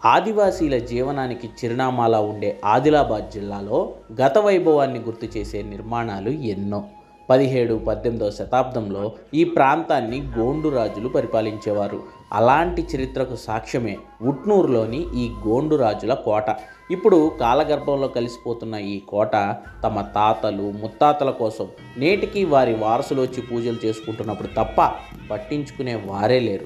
ఆదివాసీల జీవనానికి చిరునామాలా ఉండే ఆదిలాబాద్ జిల్లాలో గత వైభవాన్ని గుర్తు చేసే నిర్మాణాలు ఎన్నో పదిహేడు పద్దెనిమిదవ శతాబ్దంలో ఈ ప్రాంతాన్ని గోండు రాజులు పరిపాలించేవారు అలాంటి చరిత్రకు సాక్ష్యమే ఉట్నూరులోని ఈ గోండు రాజుల కోట ఇప్పుడు కాలగర్భంలో కలిసిపోతున్న ఈ కోట తమ తాతలు ముత్తాతల కోసం నేటికి వారి వారసులు వచ్చి పూజలు చేసుకుంటున్నప్పుడు తప్ప పట్టించుకునే వారే లేరు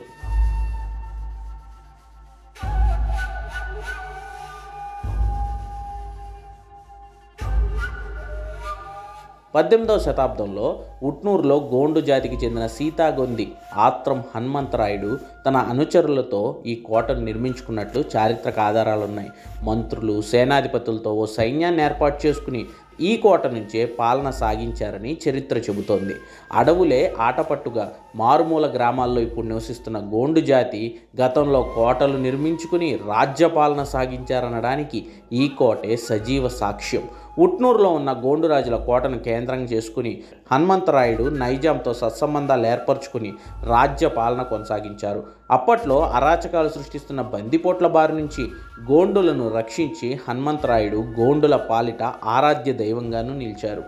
పద్దెనిమిదవ శతాబ్దంలో ఉట్నూరులో గోండు జాతికి చెందిన సీతాగొంది ఆత్రం హనుమంతరాయుడు తన అనుచరులతో ఈ కోటను నిర్మించుకున్నట్లు చారిత్రక ఆధారాలున్నాయి మంత్రులు సేనాధిపతులతో ఓ సైన్యాన్ని ఏర్పాటు చేసుకుని ఈ కోట నుంచే పాలన సాగించారని చరిత్ర చెబుతోంది అడవులే ఆటపట్టుగా మారుమూల గ్రామాల్లో ఇప్పుడు నివసిస్తున్న గోండు జాతి గతంలో కోటలు నిర్మించుకుని రాజ్యపాలన సాగించారనడానికి ఈ కోటే సజీవ సాక్ష్యం ఉట్నూరులో ఉన్న గోండురాజుల కోటను కేంద్రం చేసుకుని హనుమంతరాయుడు నైజాంతో సత్సంబంధాలు ఏర్పరచుకుని రాజ్య పాలన కొనసాగించారు అప్పట్లో అరాచకాలు సృష్టిస్తున్న బందిపోట్ల బారి నుంచి గోండులను రక్షించి హనుమంతరాయుడు గోండుల పాలిట ఆరాధ్య దైవంగాను నిలిచారు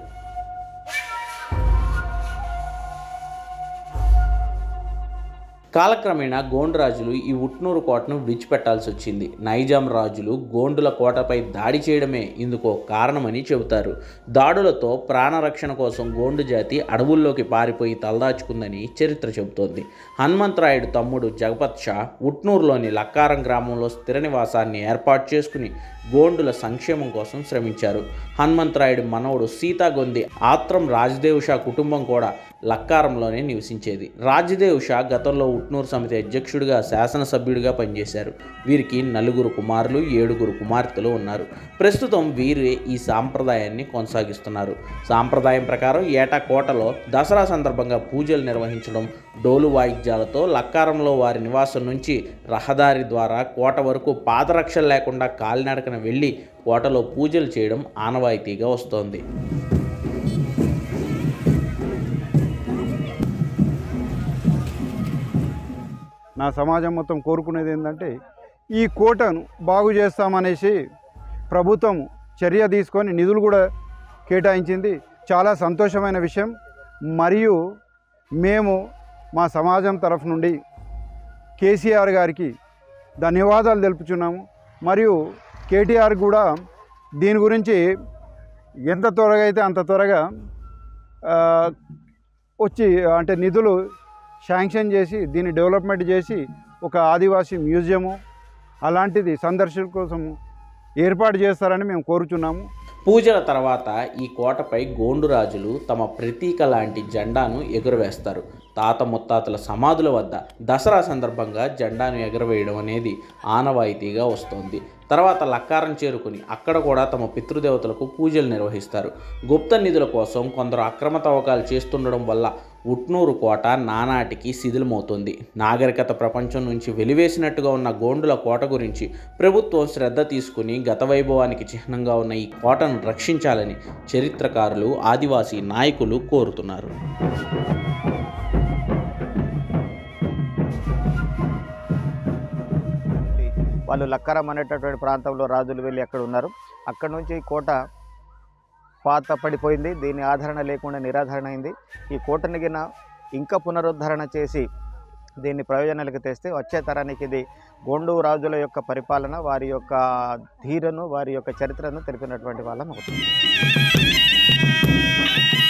కాలక్రమేణా గోండు రాజులు ఈ ఉట్నూరు కోటను విడిచిపెట్టాల్సి వచ్చింది నైజాం రాజులు గోండుల కోటపై దాడి చేయడమే ఇందుకు కారణమని చెబుతారు దాడులతో ప్రాణరక్షణ కోసం గోండు జాతి అడవుల్లోకి పారిపోయి తలదాచుకుందని చరిత్ర చెబుతోంది హనుమంతరాయుడు తమ్ముడు జగపత్ షా ఉట్నూరులోని లక్కారం గ్రామంలో స్థిర నివాసాన్ని ఏర్పాటు చేసుకుని గోండుల సంక్షేమం కోసం శ్రమించారు హనుమంతరాయుడు మనవడు సీతాగొంది ఆత్రం రాజదేవ్ షా కుటుంబం కూడా లక్కారంలోనే నివసించేది రాజదేవ్ షా గతంలో ఉట్నూరు సమితి అధ్యక్షుడిగా శాసనసభ్యుడిగా పనిచేశారు వీరికి నలుగురు కుమారులు ఏడుగురు కుమార్తెలు ఉన్నారు ప్రస్తుతం వీరే ఈ సాంప్రదాయాన్ని కొనసాగిస్తున్నారు సాంప్రదాయం ప్రకారం ఏటా కోటలో దసరా సందర్భంగా పూజలు నిర్వహించడం డోలు వాయిద్యాలతో లక్కారంలో వారి నివాసం నుంచి రహదారి ద్వారా కోట వరకు పాదరక్షలు లేకుండా కాలినడకన వెళ్ళి కోటలో పూజలు చేయడం ఆనవాయితీగా వస్తోంది నా సమాజం మొత్తం కోరుకునేది ఏంటంటే ఈ కోటను బాగు చేస్తామనేసి ప్రభుత్వం చర్య తీసుకొని నిధులు కూడా కేటాయించింది చాలా సంతోషమైన విషయం మరియు మేము మా సమాజం తరఫు నుండి కేసీఆర్ గారికి ధన్యవాదాలు తెలుపుచున్నాము మరియు కేటీఆర్ కూడా దీని గురించి ఎంత త్వరగా అయితే అంత త్వరగా ఆ, వచ్చి అంటే నిధులు శాంక్షన్ చేసి దీన్ని డెవలప్మెంట్ చేసి ఒక ఆదివాసీ మ్యూజియము అలాంటిది సందర్శకుల కోసం ఏర్పాటు చేస్తారని మేము కోరుచున్నాము పూజల తర్వాత ఈ కోటపై గోండు రాజులు తమ ప్రతీక లాంటి జెండాను ఎగురవేస్తారు తాత ముత్తాతల సమాధుల వద్ద దసరా సందర్భంగా జెండాను ఎగురవేయడం అనేది ఆనవాయితీగా వస్తోంది తర్వాత లక్కారం చేరుకుని అక్కడ కూడా తమ పితృదేవతలకు పూజలు నిర్వహిస్తారు గుప్త నిధుల కోసం కొందరు అక్రమ తవ్వకాలు చేస్తుండడం వల్ల ఉట్నూరు కోట నానాటికి శిథిలమవుతుంది నాగరికత ప్రపంచం నుంచి వెలివేసినట్టుగా ఉన్న గోండుల కోట గురించి ప్రభుత్వం శ్రద్ధ తీసుకుని గత వైభవానికి చిహ్నంగా ఉన్న ఈ కోటను రక్షించాలని చరిత్రకారులు ఆదివాసీ నాయకులు కోరుతున్నారు వాళ్ళు లక్కరం అనేటటువంటి ప్రాంతంలో రాజులు వెళ్ళి అక్కడ ఉన్నారు అక్కడ నుంచి ఈ కోట పాత పడిపోయింది దీని ఆదరణ లేకుండా నిరాధరణ అయింది ఈ కోటని గిన ఇంకా పునరుద్ధరణ చేసి దీన్ని ప్రయోజనాలకు తెస్తే వచ్చే తరానికి ఇది గోండు రాజుల యొక్క పరిపాలన వారి యొక్క ధీరను వారి యొక్క చరిత్రను తెలిపినటువంటి వాళ్ళం అవుతుంది